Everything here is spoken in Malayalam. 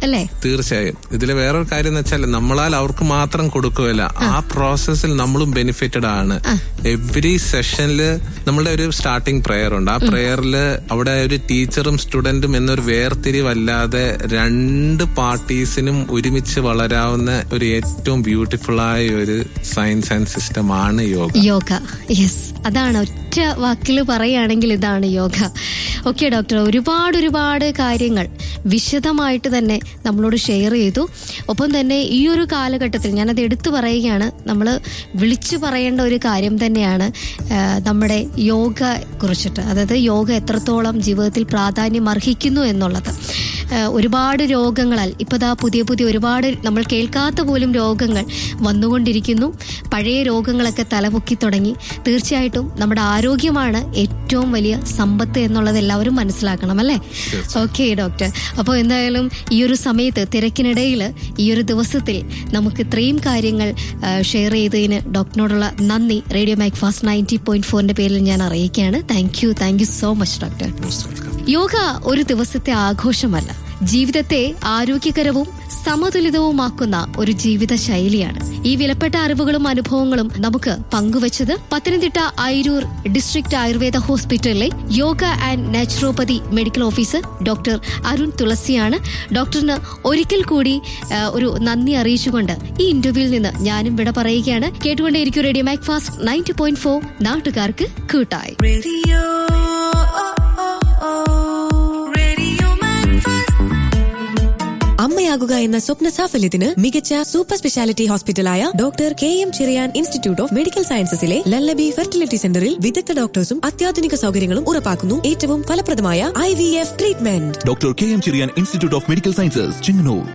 അല്ലേ തീർച്ചയായും ഇതിൽ വേറൊരു കാര്യം എന്ന് വെച്ചാൽ നമ്മളാൽ അവർക്ക് മാത്രം കൊടുക്കുകയില്ല ആ പ്രോസസ്സിൽ നമ്മളും ബെനിഫിറ്റഡ് ആണ് എവറി സെഷനിൽ നമ്മളുടെ ഒരു സ്റ്റാർട്ടിംഗ് പ്രെയർ ഉണ്ട് ആ പ്രെയറിൽ അവിടെ ഒരു ടീച്ചറും സ്റ്റുഡന്റും എന്നൊരു വേർതിരിവല്ലാതെ രണ്ട് പാർട്ടീസിനും ഒരുമിച്ച് വളരാവുന്ന ഒരു ഏറ്റവും ബ്യൂട്ടിഫുൾ ആയ ഒരു സയൻസ് ആൻഡ് സിസ്റ്റം ആണ് യോഗ യോഗ യെസ് അതാണ് ഒറ്റ വാക്കിൽ പറയുകയാണെങ്കിൽ ഇതാണ് യോഗ ഓക്കെ ഡോക്ടർ ഒരുപാട് ഒരുപാട് കാര്യങ്ങൾ വിശദമായിട്ട് തന്നെ നമ്മളോട് ഷെയർ ചെയ്തു ഒപ്പം തന്നെ ഈ ഒരു കാലഘട്ടത്തിൽ ഞാനത് എടുത്തു പറയുകയാണ് നമ്മൾ വിളിച്ചു പറയേണ്ട ഒരു കാര്യം തന്നെയാണ് ആ, നമ്മുടെ യോഗ കുറിച്ചിട്ട് അതായത് യോഗ എത്രത്തോളം ജീവിതത്തിൽ പ്രാധാന്യം അർഹിക്കുന്നു എന്നുള്ളത് ആ, ഒരുപാട് രോഗങ്ങളാൽ ഇപ്പോൾ ദാ പുതിയ പുതിയ ഒരുപാട് നമ്മൾ കേൾക്കാത്ത പോലും രോഗങ്ങൾ വന്നുകൊണ്ടിരിക്കുന്നു പഴയ രോഗങ്ങളൊക്കെ തലപൊക്കി തുടങ്ങി തീർച്ചയായിട്ടും നമ്മുടെ ആരോഗ്യമാണ് ഏറ്റവും വലിയ സമ്പത്ത് എന്നുള്ളത് എല്ലാവരും മനസ്സിലാക്കണം അല്ലേ ഓക്കെ ഡോക്ടർ അപ്പോൾ എന്തായാലും ഈ ഒരു സമയത്ത് തിരക്കിനിടയിൽ ഈ ഒരു ദിവസത്തിൽ നമുക്ക് ഇത്രയും കാര്യങ്ങൾ ഷെയർ ചെയ്തതിന് ഡോക്ടറിനോടുള്ള നന്ദി radio Mac fast ninety point ഫോറിന്റെ പേരിൽ ഞാൻ അറിയിക്കുകയാണ് thank you thank you so much doctor Most welcome. Yoga ഒരു ദിവസത്തെ ആഘോഷമല്ല ജീവിതത്തെ ആരോഗ്യകരവും സമതുലിതവുമാക്കുന്ന ഒരു ജീവിത ശൈലിയാണ് ഈ വിലപ്പെട്ട അറിവുകളും അനുഭവങ്ങളും നമുക്ക് പങ്കുവച്ചത് പത്തനംതിട്ട അയിരൂർ ഡിസ്ട്രിക്ട് ആയുർവേദ ഹോസ്പിറ്റലിലെ yoga and naturopathy medical officer doctor Arun തുളസിയാണ് ഡോക്ടറിന് ഒരിക്കൽ കൂടി ആ, ഒരു നന്ദി അറിയിച്ചുകൊണ്ട് ഈ ഇന്റർവ്യൂവിൽ നിന്ന് ഞാനും വിട പറയുകയാണ് കേട്ടുകൊണ്ടേയിരിക്കും radio Mac fast ninety point four നാട്ടുകാർക്ക് കൂട്ടായി Radio, Radio Manfast. അമ്മയാകുക എന്ന സ്വപ്ന സാഫല്യത്തിന് മികച്ച സൂപ്പർ സ്പെഷ്യാലിറ്റി ഹോസ്പിറ്റലായ doctor K M Cherian institute of medical സയൻസസിലെ ലല്ലബി ഫെർട്ടിലിറ്റി സെന്ററിൽ വിദഗ്ധ ഡോക്ടേഴ്സും അത്യാധുനിക സൗകര്യങ്ങളും ഉറപ്പാക്കുന്നു ഏറ്റവും ഫലപ്രദമായ I V F treatment doctor K M Cherian institute of medical sciences Chengannur